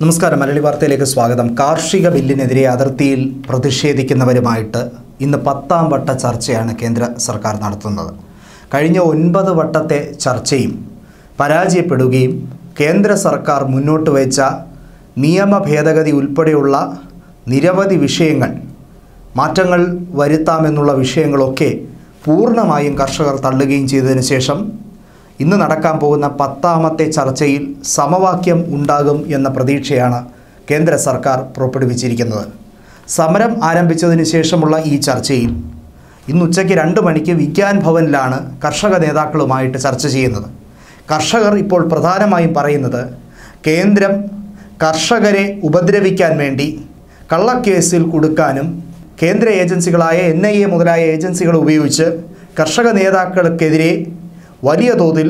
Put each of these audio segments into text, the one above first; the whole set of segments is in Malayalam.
നമസ്കാരം മലയാളി വാർത്തയിലേക്ക് സ്വാഗതം കാർഷിക ബില്ലിനെതിരെ അതിർത്തിയിൽ പ്രതിഷേധിക്കുന്നവരുമായിട്ട് ഇന്ന് പത്താം വട്ട ചർച്ചയാണ് കേന്ദ്ര സർക്കാർ നടത്തുന്നത് കഴിഞ്ഞ ഒൻപത് വട്ടത്തെ ചർച്ചയും പരാജയപ്പെടുകയും കേന്ദ്ര സർക്കാർ മുന്നോട്ട് വെച്ച നിയമ ഭേദഗതി ഉൾപ്പെടെയുള്ള നിരവധി വിഷയങ്ങൾ മാറ്റങ്ങൾ വരുത്താമെന്നുള്ള വിഷയങ്ങളൊക്കെ പൂർണ്ണമായും കർഷകർ തള്ളുകയും ചെയ്തതിനു ശേഷം ഇന്ന് നടക്കാൻ പോകുന്ന പത്താമത്തെ ചർച്ചയിൽ സമവാക്യം ഉണ്ടാകും എന്ന പ്രതീക്ഷയാണ് കേന്ദ്ര സർക്കാർ പുറപ്പെടുവിച്ചിരിക്കുന്നത് സമരം ആരംഭിച്ചതിന് ശേഷമുള്ള ഈ ചർച്ചയിൽ ഇന്ന് ഉച്ചയ്ക്ക് രണ്ട് മണിക്ക് വിജ്ഞാൻ ഭവനിലാണ് കർഷക നേതാക്കളുമായിട്ട് ചർച്ച ചെയ്യുന്നത് കർഷകർ ഇപ്പോൾ പ്രധാനമായും പറയുന്നത് കേന്ദ്രം കർഷകരെ ഉപദ്രവിക്കാൻ വേണ്ടി കള്ളക്കേസിൽ കൊടുക്കാനും കേന്ദ്ര ഏജൻസികളായ എൻ ഐ എ മുതലായ ഏജൻസികൾ ഉപയോഗിച്ച് കർഷക നേതാക്കൾക്കെതിരെ വലിയ തോതിൽ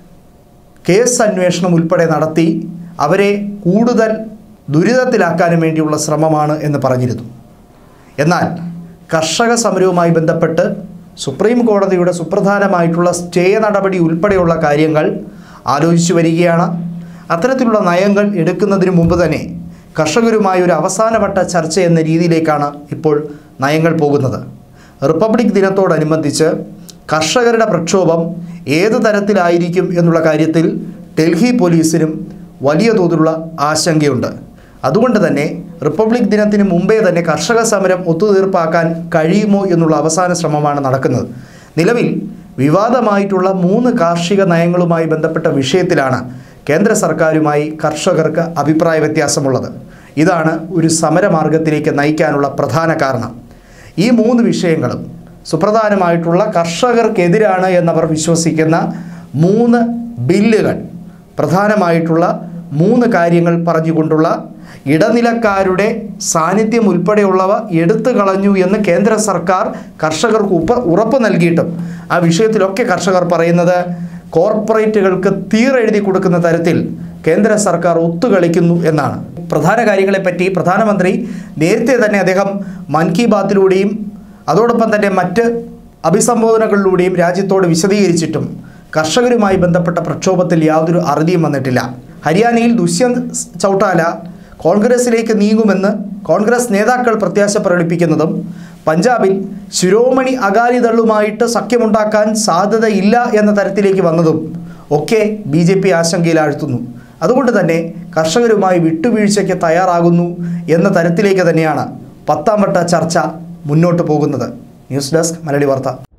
കേസ് അന്വേഷണം ഉൾപ്പെടെ നടത്തി അവരെ കൂടുതൽ ദുരിതത്തിലാക്കാനും വേണ്ടിയുള്ള ശ്രമമാണ് എന്ന് പറഞ്ഞിരുന്നു എന്നാൽ കർഷക സമരവുമായി ബന്ധപ്പെട്ട് സുപ്രീം കോടതിയുടെ സുപ്രധാനമായിട്ടുള്ള സ്റ്റേ നടപടി ഉൾപ്പെടെയുള്ള കാര്യങ്ങൾ ആലോചിച്ചു വരികയാണ് അത്തരത്തിലുള്ള നയങ്ങൾ എടുക്കുന്നതിന് മുമ്പ് തന്നെ കർഷകരുമായി ഒരു അവസാനവട്ട ചർച്ച എന്ന രീതിയിലേക്കാണ് ഇപ്പോൾ നയങ്ങൾ പോകുന്നത് റിപ്പബ്ലിക് ദിനത്തോടനുബന്ധിച്ച് കർഷകരുടെ പ്രക്ഷോഭം ഏത് തരത്തിലായിരിക്കും എന്നുള്ള കാര്യത്തിൽ ഡൽഹി പോലീസിനും വലിയ തോതിലുള്ള ആശങ്കയുണ്ട് അതുകൊണ്ട് തന്നെ റിപ്പബ്ലിക് ദിനത്തിന് മുമ്പേ തന്നെ കർഷക സമരം ഒത്തുതീർപ്പാക്കാൻ കഴിയുമോ എന്നുള്ള അവസാന ശ്രമമാണ് നടക്കുന്നത് നിലവിൽ വിവാദമായിട്ടുള്ള മൂന്ന് കാർഷിക നയങ്ങളുമായി ബന്ധപ്പെട്ട വിഷയത്തിലാണ് കേന്ദ്ര സർക്കാരുമായി കർഷകർക്ക് അഭിപ്രായ വ്യത്യാസമുള്ളത് ഇതാണ് ഒരു സമരമാർഗത്തിലേക്ക് നയിക്കാനുള്ള പ്രധാന കാരണം ഈ മൂന്ന് വിഷയങ്ങളും സുപ്രധാനമായിട്ടുള്ള കർഷകർക്കെതിരാണ് എന്നവർ വിശ്വസിക്കുന്ന മൂന്ന് ബില്ലുകൾ പ്രധാനമായിട്ടുള്ള മൂന്ന് കാര്യങ്ങൾ പറഞ്ഞുകൊണ്ടുള്ള ഇടനിലക്കാരുടെ സാന്നിധ്യം ഉൾപ്പെടെയുള്ളവ എടുത്തു കളഞ്ഞു എന്ന് കേന്ദ്ര സർക്കാർ കർഷകർക്ക് ഉപ്പ ഉറപ്പ് നൽകിയിട്ടും ആ വിഷയത്തിലൊക്കെ കർഷകർ പറയുന്നത് കോർപ്പറേറ്റുകൾക്ക് തീരെഴുതി കൊടുക്കുന്ന തരത്തിൽ കേന്ദ്ര സർക്കാർ ഒത്തുകളിക്കുന്നു എന്നാണ് പ്രധാന കാര്യങ്ങളെപ്പറ്റി പ്രധാനമന്ത്രി നേരത്തെ തന്നെ അദ്ദേഹം മൻ കി ബാത്തിലൂടെയും അതോടൊപ്പം തന്നെ മറ്റ് അഭിസംബോധനകളിലൂടെയും രാജ്യത്തോട് വിശദീകരിച്ചിട്ടും കർഷകരുമായി ബന്ധപ്പെട്ട പ്രക്ഷോഭത്തിൽ യാതൊരു അറുതിയും വന്നിട്ടില്ല ഹരിയാനയിൽ ദുഷ്യന്ത് ചൗട്ടാല കോൺഗ്രസിലേക്ക് നീങ്ങുമെന്ന് കോൺഗ്രസ് നേതാക്കൾ പ്രത്യാശ പ്രകടിപ്പിക്കുന്നതും പഞ്ചാബിൽ ശിരോമണി അകാലിദളുമായിട്ട് സഖ്യമുണ്ടാക്കാൻ സാധ്യതയില്ല എന്ന തരത്തിലേക്ക് വന്നതും ഒക്കെ ബി ജെ പി ആശങ്കയിലാഴ്ത്തുന്നു അതുകൊണ്ട് തന്നെ കർഷകരുമായി വിട്ടുവീഴ്ചയ്ക്ക് തയ്യാറാകുന്നു എന്ന തരത്തിലേക്ക് തന്നെയാണ് പത്താം വട്ട ചർച്ച മുന്നോട്ട് പോകുന്നത് ന്യൂസ് ഡെസ്ക് മലയാളി വാർത്ത